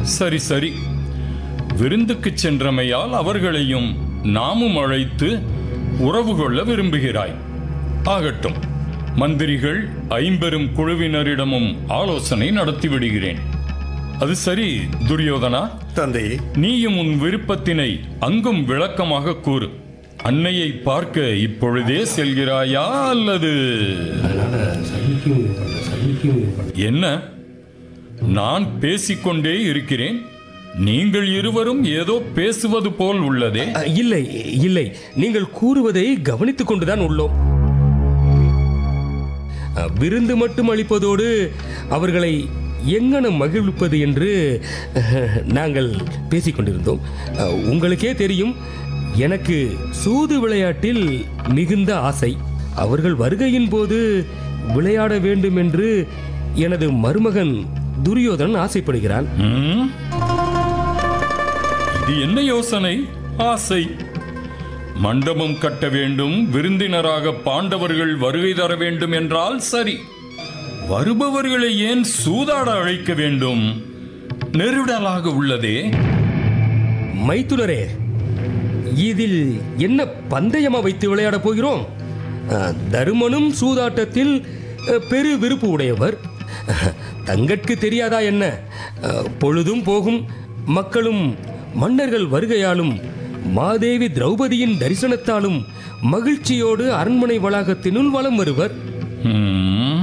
சரி சரி விருந்துக்குச் சென்றமையால் அவர்களையும் நாமும் அழைத்து உறவு கொள்ள விரும்புகிறாய் ஆகட்டும் மந்திரிகள் ஐம்பெரும் குழுவினரிடமும் ஆலோசனை நடத்தி விடுகிறேன் அது சரி துரியோதனா தந்தையே நீயும் உன் விருப்பத்தினை அங்கும் விளக்கமாக கூறு அன்னையை பார்க்க இப்பொழுதே செல்கிறாயா அல்லது அதனால சல்லிக்கும் இது பண்ண சல்லிக்கும் இது பண்ண என்ன நான் பேசிக்கொண்டே இருக்கிறேன் நீங்கள் இருவரும் ஏதோ பேசுவது போல் உள்ளதே அ, இல்லை இல்லை நீங்கள் கூறுவதை கவனித்துக் கொண்டுதான் உள்ளோம் அ, விருந்து மட்டும் அளிப்பதோடு அவர்களை எங்கனம் மகிழ்விப்பது என்று அஹ், நாங்கள் பேசிக் கொண்டிருந்தோம் அ, உங்களுக்கே தெரியும் எனக்கு சூது விளையாட்டில் மிகுந்த ஆசை அவர்கள் வருகையின் போது விளையாட வேண்டும் என்று எனது மருமகன் துரியோதனன் ஆசைப்படுகிறான் ம்? இது என்ன யோசனை ஆசை மண்டபம் கட்ட வேண்டும் விருந்தினராக பாண்டவர்கள் வருகை தர வேண்டும் என்றால் சரி வருபவர்களை ஏன் சூதாட அழைக்க வேண்டும் நெருடலாக உள்ளதே மைத்துனரே இதில் என்ன பந்தயமா வைத்து விளையாடப் போகிறோம் அஹ், தருமனும் சூதாட்டத்தில் அஹ், பெரு விருப்பு உடையவர் அஹ், தங்கட்கு தெரியாதா என்ன அஹ், பொழுதும் போகும் மக்களும் மன்னர்கள் வருகையாலும் மாதேவி திரௌபதியின் தரிசனத்தாலும் மகிழ்ச்சியோடு அரண்மனை வளாகத்தினுள் வலம் வருவர் ம்,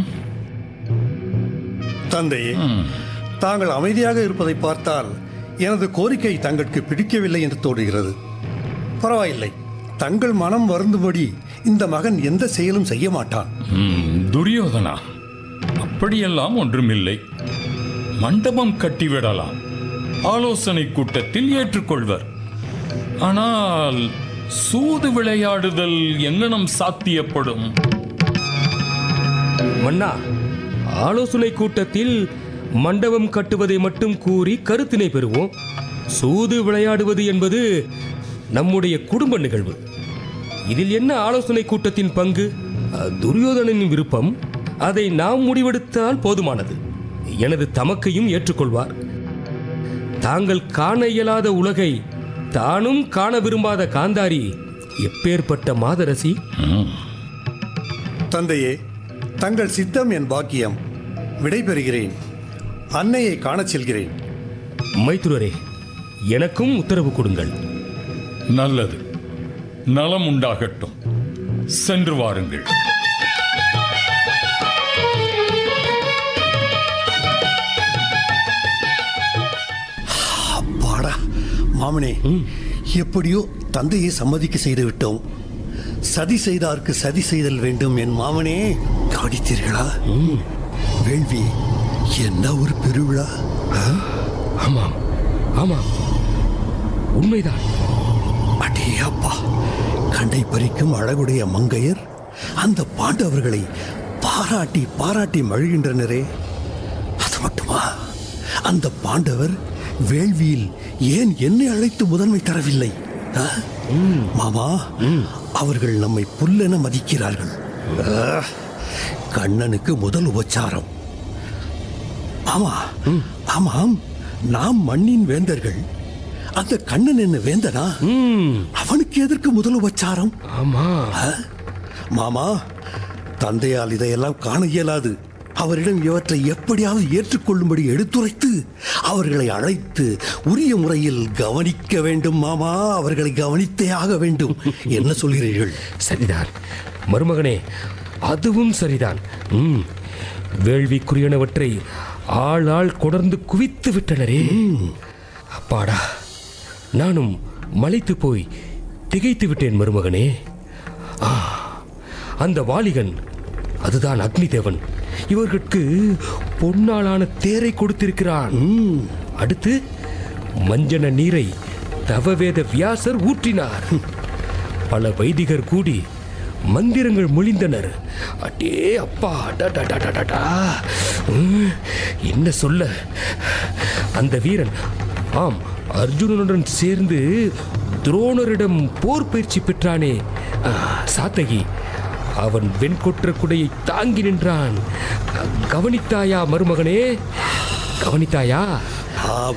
தந்தையே தாங்கள் அமைதியாக இருப்பதை பார்த்தால் எனது கோரிக்கை தங்களுக்கு பிடிக்கவில்லை என்று தோன்றுகிறது பரவாயில்லை தங்கள் மனம் வருந்தும்படி இந்த மகன் எந்த செயலும் செய்ய மாட்டான் ம், துரியோதனா அப்படியெல்லாம் ஒன்றுமில்லை மண்டபம் கட்டிவிடலாம் ஆலோசனை கூட்டத்தில் ஏற்றுக்கொள்வர் ஆனால் சூது விளையாடுதல் எங்கனம் சாத்தியப்படும் மன்னா ஆலோசனை கூட்டத்தில் மண்டபம் கட்டுவதை மட்டும் கூறி கருத்தினை பெறுவோம் சூது விளையாடுவது என்பது நம்முடைய குடும்ப நிகழ்வு இதில் என்ன ஆலோசனை கூட்டத்தின் பங்கு அஹ், துரியோதனனின் விருப்பம் அதை நாம் முடிவெடுத்தால் போதுமானது எனது தமக்கையும் ஏற்றுக்கொள்வார் தாங்கள் காண இயலாத உலகை தானும் காண விரும்பாத காந்தாரி எப்பேற்பட்ட மாதரசி தந்தையே தங்கள் சித்தம் என் பாக்கியம் விடைபெறுகிறேன் அன்னையை காணச் செல்கிறேன் மைத்துரரே எனக்கும் உத்தரவு கொடுங்கள் நல்லது நலம் உண்டாகட்டும் சென்று வாருங்கள் பாடா மாமனே எப்படியோ தந்தையை சம்மதிக்க செய்து விட்டோம் சதி செய்தார்க்கு சதி செய்தல் வேண்டும் என் மாமனே கவனித்தீர்களா வேள்வி என்ன ஒரு பெருவிழா ஆ? ஆமாம் ஆமாம் உண்மைதான் அடே அப்பா கண்டை பறிக்கும் அழகுடைய மங்கையர் அந்த பாண்டவர்களை பாராட்டி பாராட்டி மழுகின்றனரே அது மட்டுமா அந்த பாண்டவர் வேள்வியில் ஏன் என்னை அழைத்து முதன்மை தரவில்லை ஆ? மாமா அவர்கள் நம்மை புல்லென மதிக்கிறார்கள் ஆ, கண்ணனுக்கு முதல் உபச்சாரம் ஆமா ஆமாம் நாம் மண்ணின் வேந்தர்கள் அந்த கண்ணன் என்ன வேந்தனா ம் அவனுக்கு எதற்கு முதல் உபச்சாரம் ஆமா ஆ? மாமா தந்தையால் இதையெல்லாம் காண இயலாது அவரிடம் இவற்றை எப்படியாவது ஏற்றுக்கொள்ளும்படி எடுத்துரைத்து அவர்களை அழைத்து உரிய முறையில் கவனிக்க வேண்டும் மாமா அவர்களை கவனித்தே ஆக வேண்டும் என்ன சொல்கிறீர்கள் சரிதான் மருமகனே அதுவும் சரிதான் ம் வேள்விக்குரியனவற்றை ஆள் ஆள் கொடர்ந்து குவித்து விட்டனரே அப்பாடா நானும் மலைத்து போய் திகைத்து விட்டேன் மருமகனே ஆ அந்த வாலிகன் அதுதான் அக்னி தேவன் இவர்களுக்கு பொன்னாலான தேரை கொடுத்திருக்கிறான் அடுத்து மஞ்சன நீரை தவவேத வியாசர் ஊற்றினார் பல வைதிகர் கூடி மந்திரங்கள் மொழிந்தனர் அடே அப்பா அடடடடடடா. உம், என்ன சொல்ல அந்த வீரன் ஆம் அர்ஜுனனுடன் சேர்ந்து துரோணரிடம் போர் பயிற்சி பெற்றானே ஆ, சாத்தகி அவன் வெண்கொற்ற குடையை தாங்கி நின்றான் கவனித்தாயா மருமகனே கவனித்தாயா ஆ